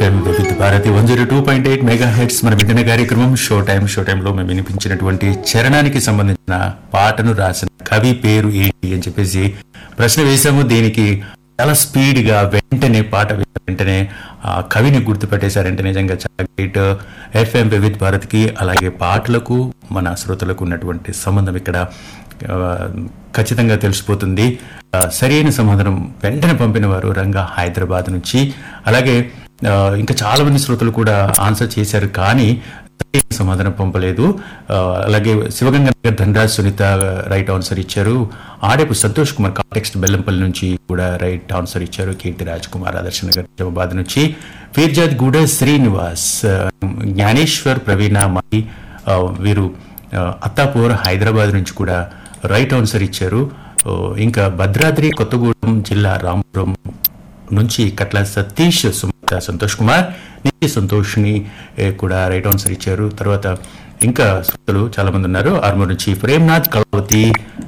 FM Vividh Bharati one zero two point eight megahertz మన వింటున్న కార్యక్రమం షో టైం షో టైంలో మేము వినిపించినటువంటి చరణానికి సంబంధించిన పాటను రాసిన కవి పేరు ఏంటి అని చెప్పేసి ప్రశ్న వేశాము దీనికి చాలా స్పీడ్ గా వెంటనే పాట విన్న వెంటనే ఆ కవిని గుర్తుపెట్టేశారంటే నిజంగా చాలా గ్రేట్ ఎఫ్ఎం వివిధ్ భారత్కి అలాగే పాటలకు మన శ్రోతలకు ఉన్నటువంటి సంబంధం ఇక్కడ ఆ, ఖచ్చితంగా తెలిసిపోతుంది ఆ, సరైన సమాధానం వెంటనే పంపిన వారు రంగా హైదరాబాద్ నుంచి అలాగే ఆ, ఇంకా చాలా మంది శ్రోతలు కూడా ఆన్సర్ చేశారు కానీ సరైన సమాధానం పంపలేదు ఆ, అలాగే శివగంగ నగర్ ధనరాజ్ సునీత రైట్ ఆన్సర్ ఇచ్చారు ఆడేపు సంతోష్ కుమార్ కాంటెక్స్ట్ బెల్లంపల్లి నుంచి కూడా రైట్ ఆన్సర్ ఇచ్చారు కీర్తి రాజ్ కుమార్ ఆదర్శ నగర్ నిజామాబాద్ నుంచి ఫీర్జాద్ గూడ శ్రీనివాస్ ఆ, జ్ఞానేశ్వర్ ప్రవీణ మై ఆ, వీరు ఆ, అత్తాపూర్ హైదరాబాద్ నుంచి కూడా రైట్ ఆన్సర్ ఇచ్చారు ఓ, ఇంకా భద్రాద్రి కొత్తగూడెం జిల్లా రాంపురం నుంచి కట్ల సతీష్ సుమత సంతోష్ కుమార్ నిత్య సంతోష్ని ఏ, కూడా రైట్ ఆన్సర్ ఇచ్చారు తర్వాత ఇంకా శ్రోతలు చాలా మంది ఉన్నారు ఆర్మూర్ నుంచి ప్రేమ్నాథ్ కళావతి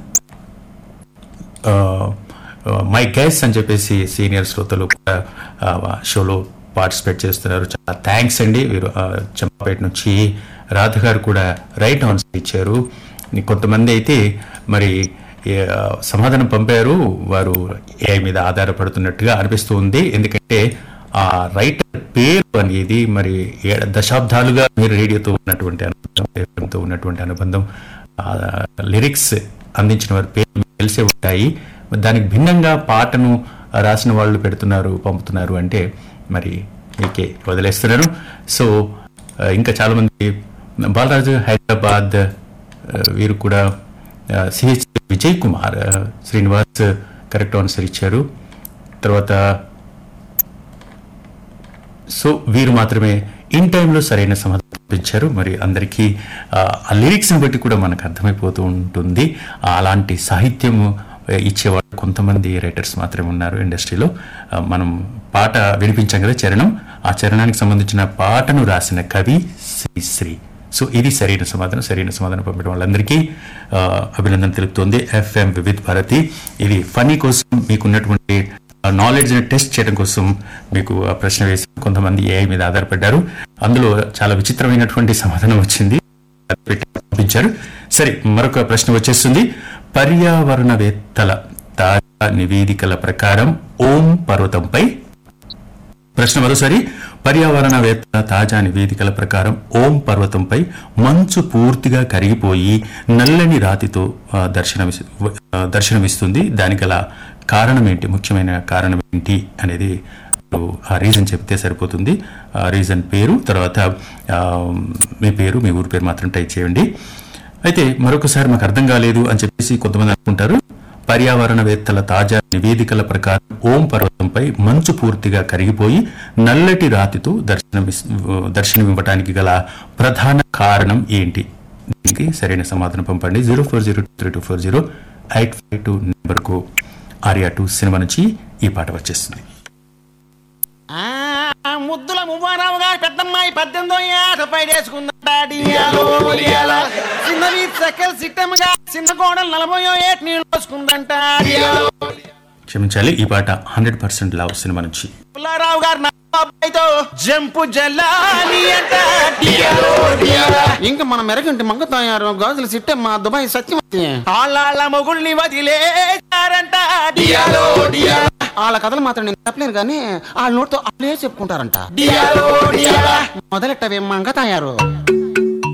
మై గెస్ అని చెప్పేసి సీనియర్ శ్రోతలు కూడా ఆ, షోలో పార్టిసిపేట్ చేస్తున్నారు చాలా థ్యాంక్స్ అండి వీరు ఆ, చంపాపేట నుంచి రాధ గారు కూడా రైట్ ఆన్సర్ ఇచ్చారు కొంతమంది అయితే మరి ఏ, ఆ, సమాధానం పంపారు వారు ఏఐ మీద ఆధారపడుతున్నట్టుగా అనిపిస్తూ ఉంది ఎందుకంటే ఆ రైటర్ పేరు అనేది మరి ఏ- దశాబ్దాలుగా మీరు రేడియోతో ఉన్నటువంటి అనుబంధం FM తో ఉన్నటువంటి అనుబంధం ఆ, లిరిక్స్ అందించిన వారి పేరు మీకు తెలిసే ఉంటాయి దానికి భిన్నంగా పాటను రాసిన వాళ్ళు పెడుతున్నారు పంపుతున్నారు అంటే మరి మీకే వదిలేస్తున్నారు సో ఆ, ఇంకా చాలా మంది బాలరాజు హైదరాబాద్ ఆ, వీరు కూడా సిహెచ్ విజయ్ కుమార్ ఆ, శ్రీనివాస్ కరెక్ట్ ఆన్సర్ ఇచ్చారు తర్వాత సో వీరు మాత్రమే ఇన్ టైంలో సరైన సమాధానం పంపించారు మరి అందరికీ ఆ, ఆ లిరిక్స్ని బట్టి కూడా మనకు అర్థమైపోతూ ఉంటుంది ఆ, అలాంటి సాహిత్యం ఇచ్చేవాళ్ళు కొంతమంది రైటర్స్ మాత్రమే ఉన్నారు ఇండస్ట్రీలో ఆ, మనం పాట వినిపించాం కదా చరణం ఆ చరణానికి సంబంధించిన పాటను రాసిన కవి శ్రీశ్రీ సో ఇది సరైన సమాధానం సరైన సమాధానం పంపడం వాళ్ళందరికీ ఆ, అభినందన తెలుపుతోంది ఎఫ్ఎం వివిధ్ భారతి ఇది ఫనీ కోసం మీకున్నటువంటి నాలెడ్జ్ టెస్ట్ చేయడం కోసం మీకు ఆ ప్రశ్న వేసి కొంతమంది ఏఐ మీద ఆధారపడ్డారు అందులో చాలా విచిత్రమైనటువంటి సమాధానం వచ్చింది అది పెట్టి పంపించారు సరే మరొక ప్రశ్న వచ్చేస్తుంది పర్యావరణవేత్తల తాజా నివేదికల ప్రకారం ఓం పర్వతంపై ప్రశ్న మరోసారి పర్యావరణవేత్తల తాజా నివేదికల ప్రకారం ఓం పర్వతంపై మంచు పూర్తిగా కరిగిపోయి నల్లని రాతితో ఆ, దర్శనమిస్ ఆ, దర్శనమిస్తుంది దానికి గల కారణం ఏంటి ముఖ్యమైన కారణం ఏంటి అనేది మీరు ఆ రీజన్ చెప్తే సరిపోతుంది ఆ రీజన్ పేరు తర్వాత ఆ, మీ పేరు మీ ఊరి పేరు మాత్రం టైప్ చేయండి అయితే మరొకసారి మాకు అర్థం కాలేదు అని చెప్పేసి కొంతమంది అనుకుంటారు పర్యావరణవేత్తల తాజా నివేదికల ప్రకారం ఓం పర్వతంపై మంచు పూర్తిగా కరిగిపోయి నల్లటి రాతితో దర్శనమిస్ దర్శనమివ్వటానికి గల ప్రధాన కారణం ఏంటి దీనికి సరైన సమాధానం పంపండి zero four zero three two four zero eight five two నెంబర్కు ఆర్యా టూ సినిమా నుంచి ఈ పాట వచ్చేస్తుంది ఆ ముద్దుల మువ్వారావు గారి పెద్దమ్మాయి పద్దెనిమిదో ఏట పైడేసుకుందట డియాలో డియాలా. చిన్నవి సకల్ సిట్టమ్మగా చిన్న కోడలు నలభయో ఏట నీళ్ళు పోసుకుందంట డియాలో. క్షమించాలి ఈ పాట హండ్రెడ్ పర్సెంట్ లవ్ సినిమా నుంచి పుల్లారావు గారు నా అబ్బాయితో జంపు జల్లాని అంట డియాలో డియాలా. ఇంకా మన మెరగంటి మంగ తయారు గాజులు సిట్టమ్మ దుబాయ్ సత్యమతి ఆళ్ళ మొగుల్ని వదిలేశారంట డియాలో డియాలా. వాళ్ళ కథలు మాత్రం నేను చెప్పలేను కానీ వాళ్ళ నోటితో వాళ్ళే చెప్పుకుంటారంట మొదలెట్టవే మంగ తయారు